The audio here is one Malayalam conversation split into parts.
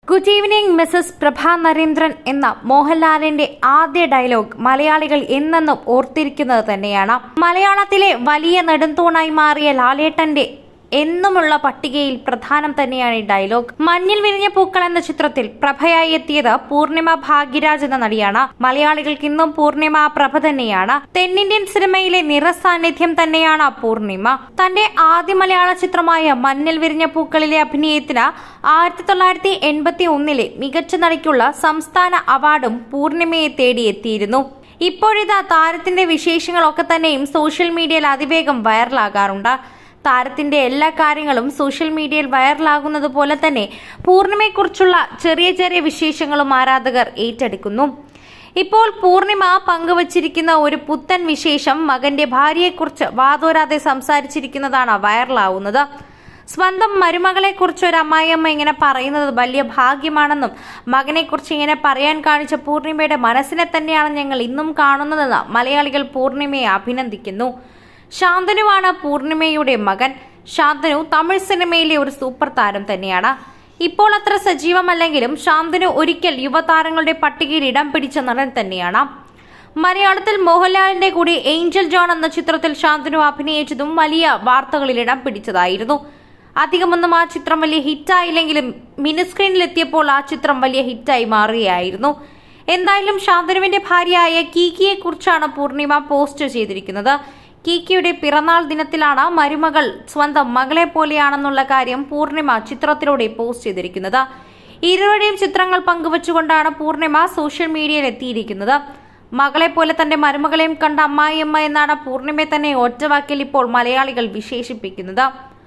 good evening Mrs Prabha Narendran എന്ന മോഹൻലാലിന്റെ ആദ്യ ഡയലോഗ് മലയാളികൾ എന്നെന്നും ഓർത്തിരിക്കുന്നത് തന്നെയാണ് മലയാളത്തിലെ വലിയ നെടുന്തൂണായി മാറിയ ലാലേട്ടന്റെ എന്നുമുള്ള പട്ടികയിൽ പ്രധാനം തന്നെയാണ് ഈ ഡയലോഗ് മഞ്ഞിൽ വിരിഞ്ഞ പൂക്കൾ എന്ന ചിത്രത്തിൽ പ്രഭയായി എത്തിയത് പൂർണിമ ഭാഗ്യരാജ് എന്ന നടിയാണ് മലയാളികൾക്ക് ഇന്നും പൂർണിമ പ്രഭ തന്നെയാണ് തെന്നിന്ത്യൻ സിനിമയിലെ നിറസാന്നിധ്യം തന്നെയാണ് പൂർണിമ തന്റെ ആദ്യ മലയാള ചിത്രമായ മഞ്ഞിൽ വിരിഞ്ഞ പൂക്കളിലെ അഭിനയത്തിന് ആയിരത്തി തൊള്ളായിരത്തി എൺപത്തി ഒന്നിലെ മികച്ച നടിക്കുള്ള സംസ്ഥാന അവാർഡും പൂർണിമയെ തേടിയെത്തിയിരുന്നു ഇപ്പോഴിതാ താരത്തിന്റെ വിശേഷങ്ങളൊക്കെ തന്നെയും സോഷ്യൽ മീഡിയയിൽ അതിവേഗം വൈറലാകാറുണ്ട് താരത്തിന്റെ എല്ലാ കാര്യങ്ങളും സോഷ്യൽ മീഡിയയിൽ വൈറലാകുന്നത് പോലെ തന്നെ പൂർണിമയെക്കുറിച്ചുള്ള ചെറിയ ചെറിയ വിശേഷങ്ങളും ആരാധകർ ഏറ്റെടുക്കുന്നു ഇപ്പോൾ പൂർണിമ പങ്കുവച്ചിരിക്കുന്ന ഒരു പുത്തൻ വിശേഷം മകന്റെ ഭാര്യയെക്കുറിച്ച് വാതോരാതെ സംസാരിച്ചിരിക്കുന്നതാണ് വൈറലാവുന്നത് സ്വന്തം മരുമകളെക്കുറിച്ച് ഒരു അമ്മായിയമ്മ ഇങ്ങനെ പറയുന്നത് വലിയ ഭാഗ്യമാണെന്നും മകനെക്കുറിച്ച് ഇങ്ങനെ പറയാൻ കാണിച്ച പൂർണിമയുടെ മനസ്സിനെ തന്നെയാണ് ഞങ്ങൾ ഇന്നും കാണുന്നതെന്ന് മലയാളികൾ പൂർണിമയെ അഭിനന്ദിക്കുന്നു ശാന്തനുവാണ് പൂർണിമയുടെ മകൻ ശാന്തനു തമിഴ് സിനിമയിലെ ഒരു സൂപ്പർ താരം തന്നെയാണ് ഇപ്പോൾ അത്ര സജീവമല്ലെങ്കിലും ശാന്തനു ഒരിക്കൽ യുവതാരങ്ങളുടെ പട്ടികയിൽ ഇടം പിടിച്ച നടൻ തന്നെയാണ് മലയാളത്തിൽ മോഹൻലാലിന്റെ കൂടി ഏഞ്ചൽ ജോൺ എന്ന ചിത്രത്തിൽ ശാന്തനു അഭിനയിച്ചതും വലിയ വാർത്തകളിൽ ഇടം പിടിച്ചതായിരുന്നു അധികമൊന്നും ആ ചിത്രം വലിയ ഹിറ്റായില്ലെങ്കിലും മിനിസ്ക്രീനിലെത്തിയപ്പോൾ ആ ചിത്രം വലിയ ഹിറ്റായി മാറുകയായിരുന്നു എന്തായാലും ശാന്തനുവിന്റെ ഭാര്യയായ കീക്കിയെ കുറിച്ചാണ് പൂർണിമ പോസ്റ്റ് ചെയ്തിരിക്കുന്നത് കീക്കിയുടെ പിറന്നാൾ ദിനത്തിലാണ് മരുമകൾ സ്വന്തം മകളെ പോലെയാണെന്നുള്ള കാര്യം പൂർണിമ ചിത്രത്തിലൂടെ പോസ്റ്റ് ചെയ്തിരിക്കുന്നത് ഇരുവരുടെയും ചിത്രങ്ങൾ പങ്കുവച്ചുകൊണ്ടാണ് പൂർണിമ സോഷ്യൽ മീഡിയയിൽ എത്തിയിരിക്കുന്നത് മകളെ പോലെ തന്റെ മരുമകളെയും കണ്ട അമ്മായിയമ്മ എന്നാണ് പൂർണിമയെ തന്നെ ഒറ്റവാക്കിൽ ഇപ്പോൾ മലയാളികൾ വിശേഷിപ്പിക്കുന്നത്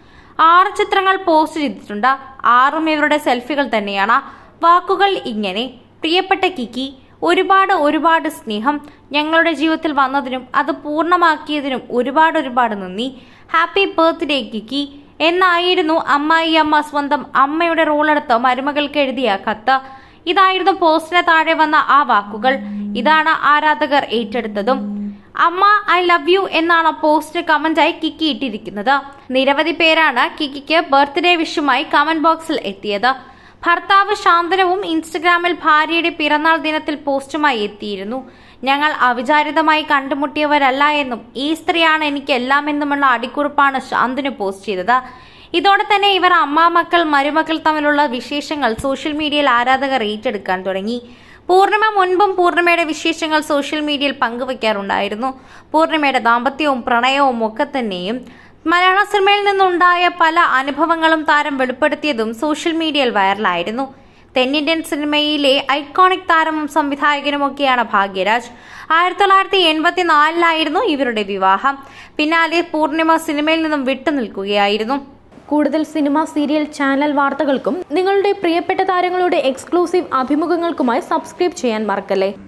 ആറ് ചിത്രങ്ങൾ പോസ്റ്റ് ചെയ്തിട്ടുണ്ട് ആറും ഇവരുടെ സെൽഫികൾ തന്നെയാണ് വാക്കുകൾ ഇങ്ങനെ പ്രിയപ്പെട്ട കിക്കി ഒരുപാട് ഒരുപാട് സ്നേഹം ഞങ്ങളുടെ ജീവിതത്തിൽ വന്നതിനും അത് പൂർണ്ണമാക്കിയതിനും ഒരുപാട് ഒരുപാട് നന്ദി ഹാപ്പി ബർത്ത്ഡേ കിക്കി എന്നായിരുന്നു അമ്മായി അമ്മ സ്വന്തം അമ്മയുടെ റോളെടുത്ത് മരുമകൾക്ക് എഴുതിയ കത്ത് ഇതായിരുന്നു പോസ്റ്റിന് താഴെ വന്ന ആ വാക്കുകൾ ഇതാണ് ആരാധകർ ഏറ്റെടുത്തതും അമ്മ ഐ ലവ് യു എന്നാണ് പോസ്റ്റ് കമന്റായി കിക്കി ഇട്ടിരിക്കുന്നത് നിരവധി പേരാണ് കിക്കിക്ക് ബർത്ത്ഡേ വിഷുമായി കമന്റ് ബോക്സിൽ എത്തിയത് ഭർത്താവ് ശാന്തനവും ഇൻസ്റ്റഗ്രാമിൽ ഭാര്യയുടെ പിറന്നാൾ ദിനത്തിൽ പോസ്റ്റുമായി എത്തിയിരുന്നു ഞങ്ങൾ അവിചാരിതമായി കണ്ടുമുട്ടിയവരല്ല എന്നും ഈ സ്ത്രീയാണ് എനിക്ക് എല്ലാം എന്നുമുള്ള അടിക്കുറിപ്പാണ് ശാന്തനു പോസ്റ്റ് ചെയ്തത് ഇതോടെ തന്നെ ഇവർ അമ്മാമക്കൾ മരുമക്കൾ തമ്മിലുള്ള വിശേഷങ്ങൾ സോഷ്യൽ മീഡിയയിൽ ആരാധകർ ഏറ്റെടുക്കാൻ തുടങ്ങി പൂർണിമ മുൻപും പൂർണിമയുടെ വിശേഷങ്ങൾ സോഷ്യൽ മീഡിയയിൽ പങ്കുവയ്ക്കാറുണ്ടായിരുന്നു പൂർണിമയുടെ ദാമ്പത്യവും പ്രണയവും ഒക്കെ തന്നെയും മലയാള സിനിമയിൽ നിന്നുണ്ടായ പല അനുഭവങ്ങളും താരം വെളിപ്പെടുത്തിയതും സോഷ്യൽ മീഡിയയിൽ വൈറലായിരുന്നു തെന്നിന്ത്യൻ സിനിമയിലെ ഐക്കോണിക് താരവും സംവിധായകനുമൊക്കെയാണ് ഭാഗ്യരാജ് ആയിരത്തി തൊള്ളായിരത്തി എൺപത്തിനാലിലായിരുന്നു ഇവരുടെ വിവാഹം പിന്നാലെ പൂർണിമ സിനിമയിൽ നിന്നും വിട്ടുനിൽക്കുകയായിരുന്നു കൂടുതൽ സിനിമ സീരിയൽ ചാനൽ വാർത്തകൾക്കും നിങ്ങളുടെ പ്രിയപ്പെട്ട താരങ്ങളുടെ എക്സ്ക്ലൂസീവ് അഭിമുഖങ്ങൾക്കുമായി സബ്സ്ക്രൈബ് ചെയ്യാൻ മറക്കല്ലേ